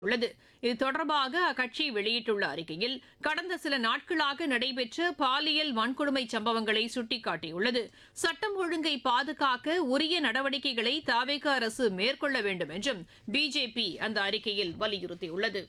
உள்ளது இது தொடர்பாக அக்கட்சி வெளியிட்டுள்ள அறிக்கையில் கடந்த சில நாட்களாக நடைபெற்ற பாலியல் வன்கொடுமை சம்பவங்களை சுட்டிக்காட்டியுள்ளது சட்டம் ஒழுங்கை பாதுகாக்க உரிய நடவடிக்கைகளை தாவேக அரசு மேற்கொள்ள வேண்டும் என்றும் பிஜேபி அந்த அறிக்கையில் வலியுறுத்தியுள்ளது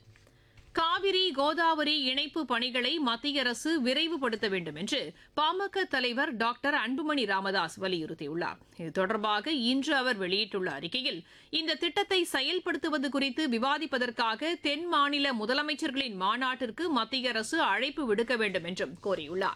காவிரி கோதாவரி இணைப்பு பணிகளை மத்திய அரசு விரைவுபடுத்த வேண்டும் என்று பாமக தலைவர் டாக்டர் அன்புமணி ராமதாஸ் வலியுறுத்தியுள்ளார் இது தொடர்பாக இன்று அவர் வெளியிட்டுள்ள அறிக்கையில் இந்த திட்டத்தை செயல்படுத்துவது குறித்து விவாதிப்பதற்காக தென் மாநில முதலமைச்சர்களின் மாநாட்டிற்கு மத்திய அரசு அழைப்பு விடுக்க வேண்டும் என்றும் கோரியுள்ளார்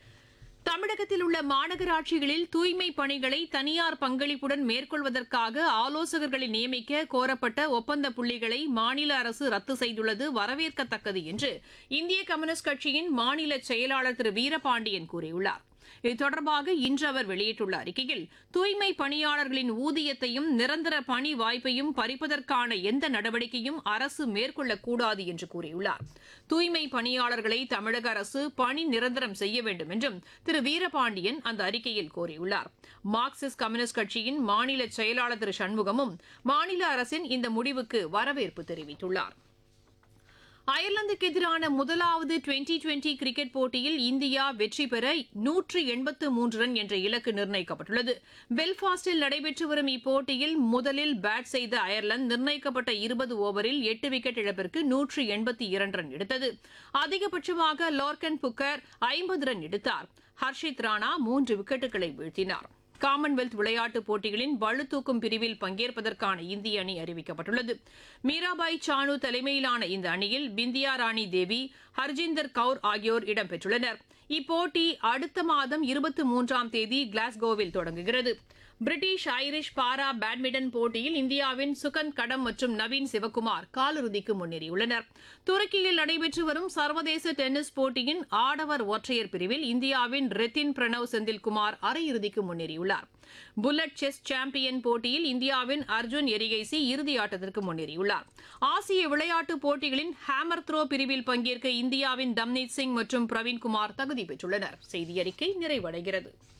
தமிழகத்தில் உள்ள மாநகராட்சிகளில் தூய்மை பணிகளை தனியார் பங்களிப்புடன் மேற்கொள்வதற்காக ஆலோசகர்களை நியமிக்க கோரப்பட்ட ஒப்பந்த புள்ளிகளை மாநில அரசு ரத்து செய்துள்ளது வரவேற்கத்தக்கது என்று இந்திய கம்யூனிஸ்ட் கட்சியின் மாநில செயலாளர் திரு வீரபாண்டியன் கூறியுள்ளார் இது தொடர்பாக இன்று அவர் வெளியிட்டுள்ள அறிக்கையில் தூய்மை பணியாளர்களின் ஊதியத்தையும் நிரந்தர பணி வாய்ப்பையும் பறிப்பதற்கான எந்த நடவடிக்கையும் அரசு மேற்கொள்ளக்கூடாது என்று கூறியுள்ளார் தூய்மை பணியாளர்களை தமிழக அரசு பணி நிரந்தரம் செய்ய வேண்டும் என்றும் திரு வீரபாண்டியன் அந்த அறிக்கையில் கோரியுள்ளார் மார்க்சிஸ்ட் கம்யூனிஸ்ட் கட்சியின் மாநில செயலாளர் திரு சண்முகமும் மாநில அரசின் இந்த முடிவுக்கு வரவேற்பு தெரிவித்துள்ளார் அயர்லாந்துக்கு எதிரான முதலாவது டுவெண்டி டுவெண்டி கிரிக்கெட் போட்டியில் இந்தியா வெற்றி பெற நூற்று எண்பத்து மூன்று ரன் என்ற இலக்கு நிர்ணயிக்கப்பட்டுள்ளது பெல்பாஸ்டில் நடைபெற்று வரும் இப்போட்டியில் முதலில் பேட் செய்த அயர்லாந்து நிர்ணயிக்கப்பட்ட இருபது ஓவரில் எட்டு விக்கெட் இழப்பிற்கு நூற்று எண்பத்தி இரண்டு ரன் எடுத்தது அதிகபட்சமாக லோர்கன் புக்கர் ஐம்பது ரன் எடுத்தார் ஹர்ஷித் ராணா மூன்று விக்கெட்டுகளை வீழ்த்தினார் காமன்வெல்த் விளையாட்டுப் போட்டிகளின் பளுதூக்கும் பிரிவில் பங்கேற்பதற்கான இந்திய அணி அறிவிக்கப்பட்டுள்ளது மீராபாய் சானு தலைமையிலான இந்த அணியில் பிந்தியா ராணி தேவி ஹர்ஜிந்தர் கவுர் ஆகியோர் இடம்பெற்றுள்ளனர் இப்போட்டி அடுத்த மாதம் இருபத்தி மூன்றாம் தேதி கிளாஸ்கோவில் தொடங்குகிறது பிரிட்டிஷ் ஐரிஷ் பாரா பேட்மிண்டன் போட்டியில் இந்தியாவின் சுகந்த் கடம் மற்றும் நவீன் சிவகுமார் காலிறுதிக்கு முன்னேறியுள்ளனர் துருக்கியில் நடைபெற்று வரும் சர்வதேச டென்னிஸ் போட்டியின் ஆடவர் ஒற்றையர் பிரிவில் இந்தியாவின் ரெத்தின் பிரணவ் செந்தில்குமார் அரையிறுதிக்கு முன்னேறியுள்ளார் புல்லட் செஸ் சாம்பியன் போட்டியில் இந்தியாவின் அர்ஜுன் எரிகைசி இறுதி ஆட்டத்திற்கு முன்னேறியுள்ளார் ஆசிய விளையாட்டுப் போட்டிகளின் ஹேமர் த்ரோ பிரிவில் பங்கேற்க இந்தியாவின் தம்னீத் சிங் மற்றும் பிரவீன்குமார் தகுதி பெற்றுள்ளனர் செய்தி அறிக்கை நிறைவடைகிறது